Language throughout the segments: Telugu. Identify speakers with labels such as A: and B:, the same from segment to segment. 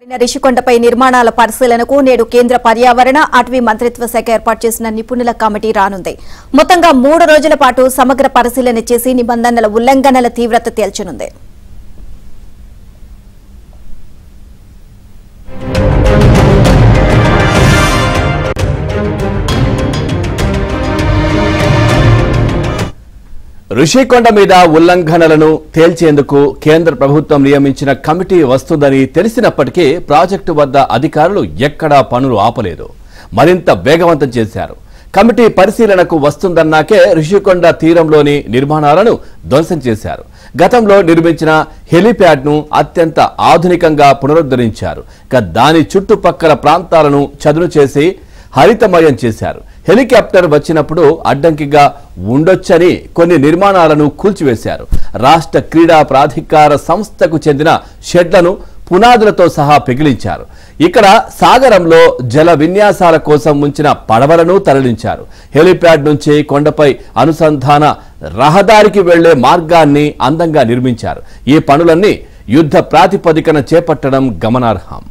A: రిషికొండపై నిర్మాణాల పరిశీలనకు నేడు కేంద్ర పర్యావరణ అటవీ మంత్రిత్వ శాఖ ఏర్పాటు చేసిన నిపుణుల కమిటీ రానుంది మొత్తంగా మూడు రోజుల పాటు సమగ్ర పరిశీలన చేసి నిబంధనల ఉల్లంఘనల తీవ్రత తేల్చనుంది
B: ఋషికొండ మీద ఉల్లంఘనలను తేల్చేందుకు కేంద్ర ప్రభుత్వం నియమించిన కమిటీ వస్తుందని తెలిసినప్పటికీ ప్రాజెక్టు వద్ద అధికారులు ఎక్కడా పనులు ఆపలేదు మరింత వేగవంతం చేశారు కమిటీ పరిశీలనకు వస్తుందన్నాకే ఋషికొండ తీరంలోని నిర్మాణాలను ధ్వంసం చేశారు గతంలో నిర్మించిన హెలిప్యాడ్ను అత్యంత ఆధునికంగా పునరుద్ధరించారు ఇక దాని చుట్టుపక్కల ప్రాంతాలను చదును చేసి హరితమయం చేశారు హెలికాప్టర్ వచ్చినప్పుడు అడ్డంకిగా ఉండొచ్చని కొన్ని నిర్మాణాలను కూల్చివేశారు రాష్ట్ర క్రీడా ప్రాధికార సంస్థకు చెందిన షెడ్లను పునాదులతో సహా పిగిలించారు ఇక్కడ సాగరంలో జల విన్యాసాల కోసం ఉంచిన పడవలను తరలించారు హెలిప్యాడ్ నుంచి కొండపై అనుసంధాన రహదారికి వెళ్లే మార్గాన్ని అందంగా నిర్మించారు ఈ పనులన్నీ యుద్ధ ప్రాతిపదికన చేపట్టడం గమనార్హం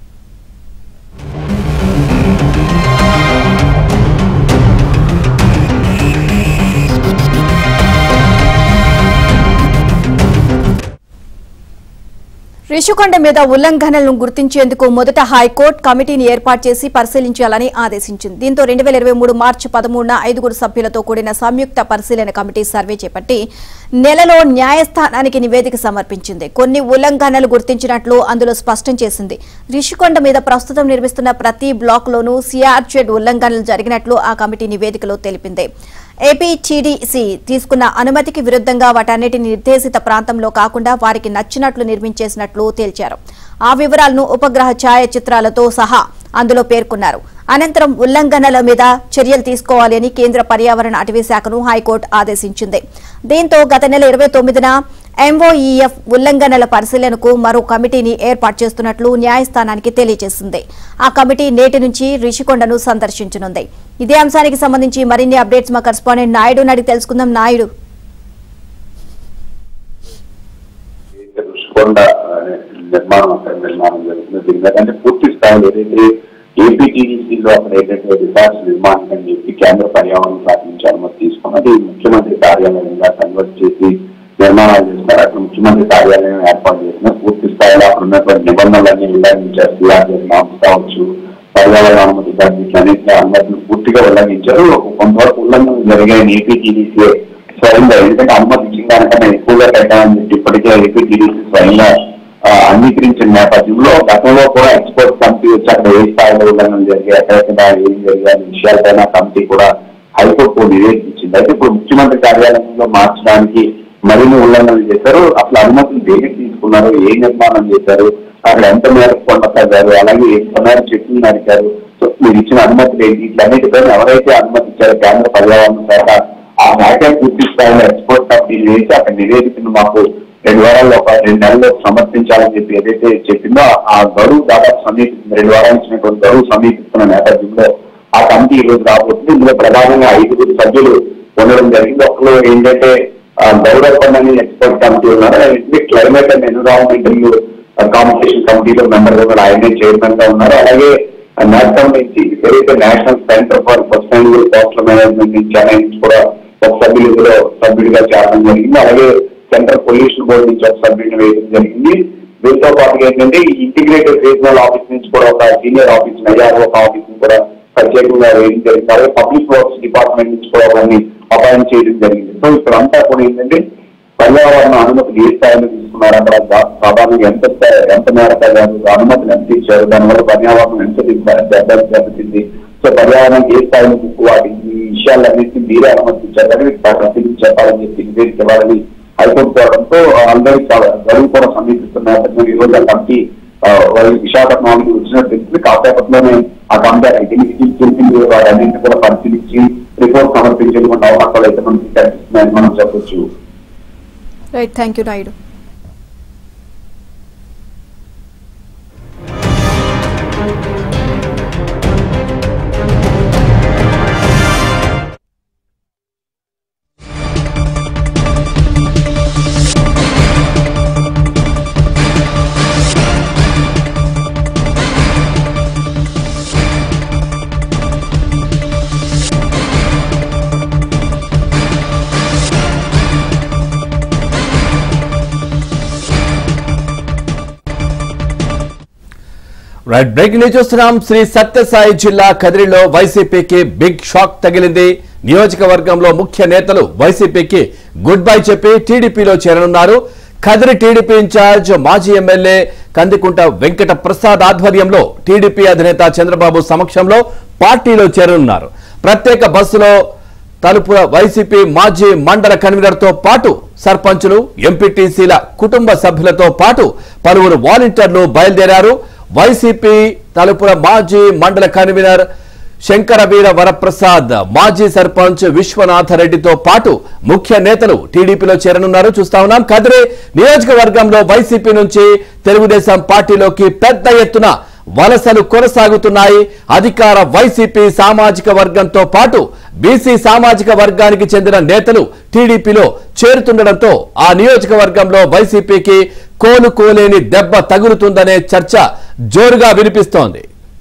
A: రిషికొండ మీద ఉల్లంఘనలను గుర్తించేందుకు మొదట హైకోర్టు కమిటీని ఏర్పాటు చేసి పరిశీలించాలని ఆదేశించింది దీంతో రెండు వేల ఇరవై మూడు మార్చి పదమూడున ఐదుగురు సభ్యులతో కూడిన సంయుక్త పరిశీలన కమిటీ సర్వే చేపట్టి నెలలో న్యాయస్థానానికి నివేదిక సమర్పించింది కొన్ని ఉల్లంఘనలు గుర్తించినట్లు అందులో స్పష్టం చేసింది రిషికొండ మీద ప్రస్తుతం నిర్మిస్తున్న ప్రతి బ్లాక్లోనూ సిఆర్జెడ్ ఉల్లంఘనలు జరిగినట్లు ఆ కమిటీ నివేదికలో తెలిపింది ఏపీటీడీసీ తీసుకున్న అనుమతికి విరుద్ధంగా వాటన్నిటిని నిర్దేశిత ప్రాంతంలో కాకుండా వారికి నచ్చినట్లు నిర్మించేసినట్లు తేల్చారు ఆ వివరాలను ఉపగ్రహ ఛాయాచిత్రాలతో సహా అందులో పేర్కొన్నారు అనంతరం ఉల్లంఘనల మీద చర్యలు తీసుకోవాలి అని కేంద్ర పర్యావరణ అటవీ శాఖను హైకోర్టు ఆదేశించింది దీంతో గత నెల ఇరవై తొమ్మిదిన ఎంఓఈఎఫ్ ఉల్లంఘనల పరిశీలనకు మరో కమిటీని ఏర్పాటు చేస్తున్నట్లు న్యాయస్థానానికి తెలియజేసింది ఆ కమిటీ నేటి నుంచి రిషికొండను సందర్శించనుంది ఇదే అంశానికి సంబంధించి మరిన్ని అప్డేట్స్ మా కరెస్పాండెంట్ నాయుడు అడిగి తెలుసుకుందాం నాయుడు
C: ఋషికొండ అనే నిర్మాణం అక్కడ నిర్మాణం జరుగుతుంది దీని మీద అంటే పూర్తి స్థాయిలో ఏదైతే ఏపీటీడీసీలో అక్కడ ఏదైతే రిసార్ట్స్ నిర్మాణం అని చెప్పి కేంద్ర పర్యావరణ శాఖ నుంచి అనుమతి తీసుకున్నది ముఖ్యమంత్రి కార్యాలయంగా కన్వర్ట్ చేసి నిర్మాణాలు చేస్తున్నారు అక్కడ ముఖ్యమంత్రి కార్యాలయం ఏర్పాటు చేసిన పూర్తి స్థాయిలో అక్కడ ఉన్నటువంటి నిబంధనలన్నీ ఉల్లంఘించారు సిఆర్జీ నామ్స్ కావచ్చు పర్యావరణ అనుమతి వీటన్నింటినీ అనుమతిని పూర్తిగా ఉల్లంఘించారు కొంతవరకు ఉల్లంఘనలు జరిగాయని ఏపీటీడీసీ స్వయంగా ఎందుకంటే అనుమతి ఇచ్చిన దానికన్నా ఎక్కువగా పెట్టామని చెప్పి ఇప్పటికే ఏపీటీడీసీ స్వయంగా ఆ, అంగీకరించిన నేపథ్యంలో గతంలో కూడా ఎక్స్పోర్ట్ కమిటీ వచ్చి అక్కడ ఏ స్థాయిలో ఉల్లంఘనలు జరిగాయి ఎక్కడెక్కడ ఏం జరిగాయి అనే విషయాలపైన కమిటీ కూడా హైకోర్టు నివేదించింది అయితే ఇప్పుడు ముఖ్యమంత్రి కార్యాలయంలో మార్చడానికి మరిన్ని ఉల్లంఘనలు చేశారు అసలు అనుమతులు దేనికి తీసుకున్నారు ఏ నిర్మాణం చేశారు అక్కడ ఎంత మేరకు కొండ తగ్గారు అలాగే ఎంత మేరకు చెట్లు నరికారు సో మీరు ఇచ్చిన అనుమతులు ఏంటి ఇట్లన్నిటిపైన ఎవరైతే అనుమతి ఇచ్చారో కేంద్ర పర్యావరణ శాఖ ఆ శాఖ పూర్తి స్థాయిలో ఎక్స్పోర్ట్ కంపెనీలు వేసి అక్కడ నివేదికను మాకు రెండు వారాల్లో ఒక రెండు నెలల్లో సమర్పించాలని చెప్పి ఏదైతే చెప్పిందో ఆ గడువు దాదాపు సమీపిస్తుంది రెండు వారాలు ఇచ్చినటువంటి గడువు సమీపిస్తున్న నేపథ్యంలో ఆ కమిటీ ఈ రోజు రాబోతుంది ఇందులో ప్రధానంగా ఐదుగురు సభ్యులు ఉండడం జరిగింది ఒకరు ఏంటంటే ఆ, గౌరవపండని ఎక్స్పర్ట్ కమిటీ ఉన్నారు అలాగే క్లైమేట్ అండ్ ఎన్విరాన్మెంటల్ కాంపిటీషన్ కమిటీలో మెంబర్ కూడా ఆయనే చైర్మన్ గా ఉన్నారు అలాగే నేషనల్ నుంచి ఏదైతే national centre for sustainable coastal management నుంచి ఆయన నుంచి కూడా ఒక సభ్యులు ఇందులో సభ్యుడిగా చేరడం జరిగింది అలాగే సెంట్రల్ పొల్యూషన్ బోర్డు నుంచి ఒక సభ్యుడిని వేయడం జరిగింది దీంతో పాటుగా ఏంటంటే ఈ ఇంటిగ్రేటెడ్ రీజనల్ ఆఫీస్ నుంచి కూడా ఒక సీనియర్ ఆఫీస్ ఐఆర్ ఒక ఆఫీస్ ని కూడా ప్రత్యేకంగా వేయడం జరిగింది అలాగే పబ్లిక్ వర్క్స్ డిపార్ట్మెంట్ నుంచి కూడా ఒకరిని అపాయింట్ చేయడం జరిగింది సో ఇక్కడ అంతా కూడా ఏంటంటే పర్యావరణ అనుమతులు ఏ స్థాయిలో తీసుకున్నారు అక్కడ దా- సాధారణంగా ఎంత స్థాయి- ఎంత మేరకు అయ్యారు అనుమతులు ఎంత ఇచ్చారు దానివల్ల పర్యావరణం ఎంత దిబ్బ- దెబ్బ దెబ్బతింది సో పర్యావరణానికి ఏ స్థాయిలో ముక్కు వాటి ఈ విషయాలన్నింటినీ మీరే అనుమతి ఇచ్చారని పరిస్థితికి చెప్పాలని చెప్పి నివేదిక ఇవ్వాలని హైకోర్టు కోవడంతో అందరూ చాలా గడువు కూడా సమీపిస్తున్న నేపథ్యంలో ఈ రోజు ఆ కమిటీ ఆ, వాళ్ళు విశాఖపట్నానికి వచ్చినట్టు తెలిసింది కాసేపట్లోనే ఆ కమిటీ ఐడెంటిటీ తెలిపింది వారన్నింటినీ కూడా పరిశీలించి రిపోర్ట్ సమర్పించేటువంటి అవకాశాలు అయితే మనకి కనిపిస్తున్నాయని మనం చెప్పొచ్చు
A: right thank you Naidu
B: right breaking news చూస్తున్నాం శ్రీ సత్యసాయి జిల్లా కదిరిలో వైసీపీకి బిగ్ షాక్ తగిలింది నియోజకవర్గంలో ముఖ్య నేతలు వైసీపీకి గుడ్ బై చెప్పి టీడీపీలో చేరనున్నారు కదిరి టీడీపీ ఇన్ఛార్జ్ మాజీ ఎమ్మెల్యే కందికుంట వెంకట ప్రసాద్ ఆధ్వర్యంలో టీడీపీ అధినేత చంద్రబాబు సమక్షంలో పార్టీలో చేరనున్నారు ప్రత్యేక బస్సులో తలుపుల వైసీపీ మాజీ మండల కన్వీనర్ తో పాటు సర్పంచులు ఎంపీటీసీల కుటుంబ సభ్యులతో పాటు పలువురు వాలంటీర్లు బయలుదేరారు వైసీపీ తలుపుల మాజీ మండల కన్వీనర్ శంకరవీర వరప్రసాద్ మాజీ సర్పంచ్ విశ్వనాథరెడ్డితో పాటు ముఖ్య నేతలు టీడీపీలో చేరనున్నారు చూస్తా ఉన్నాం కదిరి నియోజకవర్గంలో వైసీపీ నుంచి తెలుగుదేశం పార్టీలోకి పెద్ద ఎత్తున వలసలు కొనసాగుతున్నాయి అధికార వైసీపీ సామాజిక వర్గంతో పాటు బీసీ సామాజిక వర్గానికి చెందిన నేతలు టీడీపీలో చేరుతుండటంతో ఆ నియోజకవర్గంలో వైసీపీకి కోలుకోలేని దెబ్బ తగులుతుందనే చర్చ జోరుగా వినిపిస్తోంది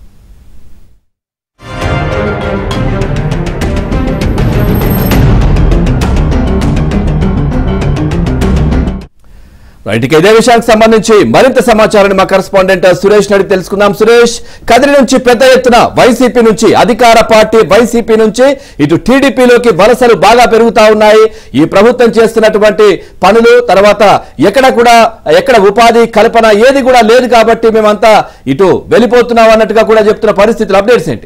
B: రైట్ ఇక ఇదే విషయానికి సంబంధించి మరింత సమాచారాన్ని మా కరెస్పాండెంట్ సురేష్ నడి తెలుసుకుందాం సురేష్ కదిరి నుంచి పెద్ద ఎత్తున వైసీపీ నుంచి అధికార పార్టీ వైసీపీ నుంచి ఇటు టీడీపీలోకి వలసలు బాగా పెరుగుతా ఉన్నాయి ఈ ప్రభుత్వం చేస్తున్నటువంటి పనులు తర్వాత ఎక్కడ కూడా ఎక్కడ ఉపాధి కల్పన ఏది కూడా లేదు కాబట్టి మేమంతా ఇటు వెళ్ళిపోతున్నాం అన్నట్టుగా కూడా చెప్తున్న పరిస్థితులు అప్డేట్స్ ఏంటి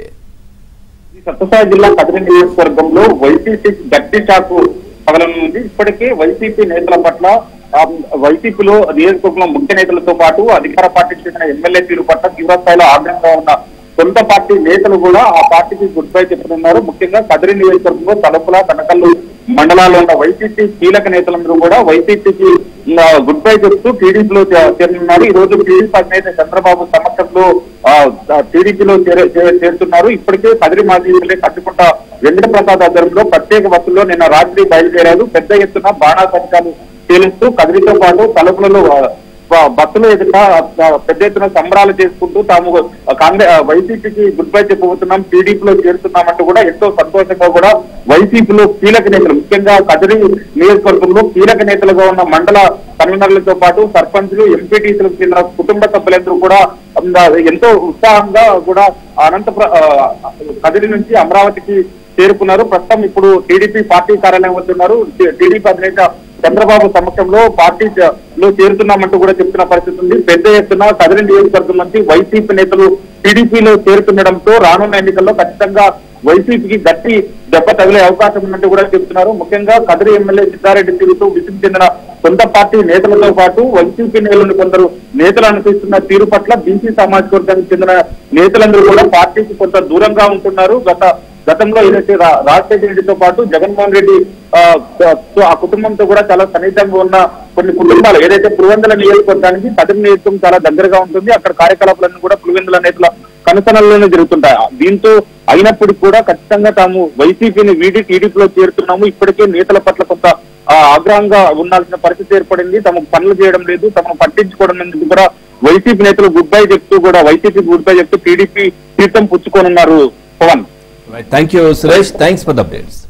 D: ఈ సత్యసాయి జిల్లా కదిరి నియోజకవర్గంలో వైసీపీ గట్టి చాకు పగలనుంది ఇప్పటికే వైసీపీ నేతల పట్ల ఆ, వైసీపీలో నియోజకవర్గంలో ముఖ్య నేతలతో పాటు అధికార పార్టీకి చెందిన ఎమ్మెల్యే తీరు పట్ల తీవ్రస్థాయిలో ఆగ్రహంగా ఉన్న సొంత పార్టీ నేతలు కూడా ఆ పార్టీకి గుడ్ బై చెప్తున్నారు ముఖ్యంగా కదిరి నియోజకవర్గంలో తలుపుల కనకల్లు మండలాల్లో ఉన్న వైసీపీ కీలక నేతలందరూ కూడా వైసీపీకి ఆ, గుడ్ బై చెప్తూ టీడీపీలో చే- చేరుతున్నారు ఈ రోజు టీడీపీ అధినేత చంద్రబాబు సమక్షంలో ఆ, ఆ, టీడీపీలో చేరే- చే- చేరుతున్నారు ఇప్పటికే కదిరి మాజీ ఎమ్మెల్యే కట్టుకుంట వెంకట ప్రసాద్ ఆధ్వర్యంలో ప్రత్యేక బస్సుల్లో నిన్న రాత్రి బయలుదేరారు పెద్ద ఎత్తున బాణాసంచాలు తేలుస్తూ కదిరితో పాటు తలుపులలో ఆ, బ- బస్సులు ఎదుట ఆ, పెద్ద ఎత్తున సంబరాలు చేసుకుంటూ తాము కాంగ్రెస్ వైసీపీకి గుడ్ బై చెప్పబోతున్నాం టీడీపీలో చేరుతున్నామంటూ కూడా ఎంతో సంతోషంగా కూడా వైసీపీలో కీలక నేతలు ముఖ్యంగా కదిరి నియోజకవర్గంలో కీలక నేతలుగా ఉన్న మండల కన్వీనర్లతో పాటు సర్పంచులు ఎంపీటీసీలకు చెందిన కుటుంబ సభ్యులందరూ కూడా ఉమ్, ఎంతో ఉత్సాహంగా కూడా అనంతపుర ఆ, కదిరి నుంచి అమరావతికి చేరుకున్నారు ప్రస్తుతం ఇప్పుడు టీడీపీ పార్టీ కార్యాలయం వద్ద ఉన్నారు టీ- టీడీపీ అధినేత చంద్రబాబు సమక్షంలో పార్టీ చ- లో చేరుతున్నామంటూ కూడా చెప్తున్న పరిస్థితి ఉంది పెద్ద ఎత్తున కదిరి నియోజకవర్గం నుంచి వైసీపీ నేతలు టీడీపీలో చేరుతుండడంతో రానున్న ఎన్నికల్లో ఖచ్చితంగా వైసీపీకి గట్టి దెబ్బ తగిలే అవకాశం ఉన్నట్టు కూడా చెప్తున్నారు ముఖ్యంగా కదిరి ఎమ్మెల్యే సిద్ధారెడ్డి తీరుతో విసుగు చెందిన సొంత పార్టీ నేతలతో పాటు వైసీపీ నేతలను కొందరు నేతలు అనిపిస్తున్న తీరు పట్ల బీసీ సామాజిక వర్గానికి చెందిన నేతలందరూ కూడా పార్టీకి కొంత దూరంగా ఉంటున్నారు గత గతంలో ఏదైతే రా- రాజశేఖర రెడ్డితో పాటు జగన్మోహన్ రెడ్డి ఆ, తో ఆ కుటుంబంతో కూడా చాలా సన్నిహితంగా ఉన్న కొన్ని కుటుంబాలు ఏదైతే పులివెందుల నియోజకవర్గానికి కదిరి నియోజకవర్గం చాలా దగ్గరగా ఉంటుంది అక్కడ కార్యకలాపాలన్నీ కూడా పులివెందుల నేతల కనుసనల్లోనే జరుగుతుంటాయి దీంతో అయినప్పటికీ కూడా ఖచ్చితంగా తాము వైసీపీని వీడి టీడీపీలో చేరుతున్నాము ఇప్పటికే నేతల పట్ల కొంత ఆ, ఆగ్రహంగా ఉండాల్సిన పరిస్థితి ఏర్పడింది తమకు పనులు చేయడం లేదు తమను పట్టించుకోవడం ఎందుకు కూడా వైసీపీ నేతలు గుడ్ బై చెప్తూ కూడా వైసీపీ గుడ్ బై చెప్తూ టీడీపీ తీర్థం పుచ్చుకోనున్నారు Pawan
B: thank you Suresh thanks for the updates